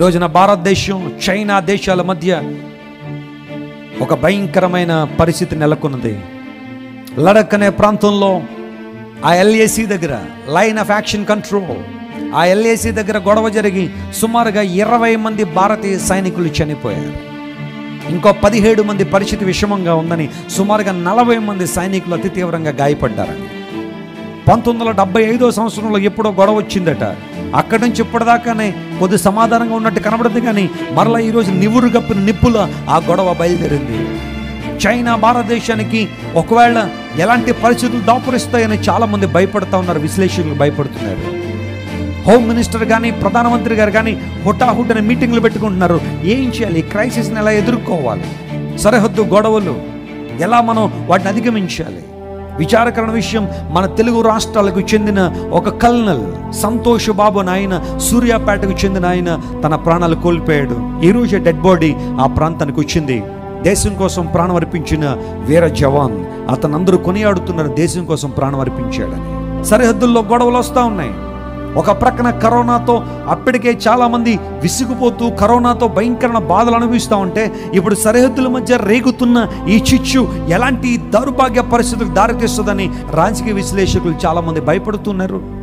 రోజున భారతదేశం చైనా దేశాల మధ్య ఒక భయంకరమైన పరిస్థితి నెలకొన్నది లడక్ అనే ప్రాంతంలో ఆ ఎల్ఏసి దగ్గర లైన్ ఆఫ్ యాక్షన్ కంట్రోల్ ఆ ఎల్ఏసి దగ్గర గొడవ జరిగి సుమారుగా ఇరవై మంది భారతీయ సైనికులు చనిపోయారు ఇంకో పదిహేడు మంది పరిస్థితి విషమంగా ఉందని సుమారుగా నలభై మంది సైనికులు అతి తీవ్రంగా గాయపడ్డారని పంతొమ్మిది వందల డెబ్బై ఐదో సంవత్సరంలో ఎప్పుడో గొడవ వచ్చిందట అక్కడి నుంచి ఇప్పటిదాకానే కొద్ది సమాధానంగా ఉన్నట్టు కనబడింది కానీ మరలా ఈరోజు నివురు గప్పిన నిప్పుల ఆ గొడవ బయలుదేరింది చైనా భారతదేశానికి ఒకవేళ ఎలాంటి పరిస్థితులు దాపురిస్తాయని చాలామంది భయపడతా ఉన్నారు విశ్లేషకులు భయపడుతున్నారు హోమ్ మినిస్టర్ కానీ ప్రధానమంత్రి గారు కానీ హుటాహుటిన మీటింగ్లు పెట్టుకుంటున్నారు ఏం చేయాలి ఈ క్రైసిస్ని ఎలా ఎదుర్కోవాలి సరిహద్దు గొడవలు ఎలా మనం వాటిని అధిగమించాలి విచారకరణ విషయం మన తెలుగు రాష్ట్రాలకు చెందిన ఒక కల్నల్ సంతోష్ బాబు అని ఆయన సూర్యాపేటకు చెందిన ఆయన తన ప్రాణాలు కోల్పోయాడు ఈ రోజే డెడ్ బాడీ ఆ ప్రాంతానికి వచ్చింది దేశం కోసం ప్రాణం అర్పించిన వీర జవాన్ అతను అందరూ కొనియాడుతున్నారు దేశం కోసం ప్రాణం అర్పించాడని సరిహద్దుల్లో గొడవలు వస్తూ ఉన్నాయి ఒక ప్రక్కన కరోనాతో అప్పటికే చాలామంది విసిగిపోతూ కరోనాతో భయంకరమైన బాధలు అనుభవిస్తూ ఉంటే ఇప్పుడు సరిహద్దుల మధ్య రేగుతున్న ఈ చిచ్చు ఎలాంటి దౌర్భాగ్య పరిస్థితులకు దారితీస్తుందని రాజకీయ విశ్లేషకులు చాలామంది భయపడుతున్నారు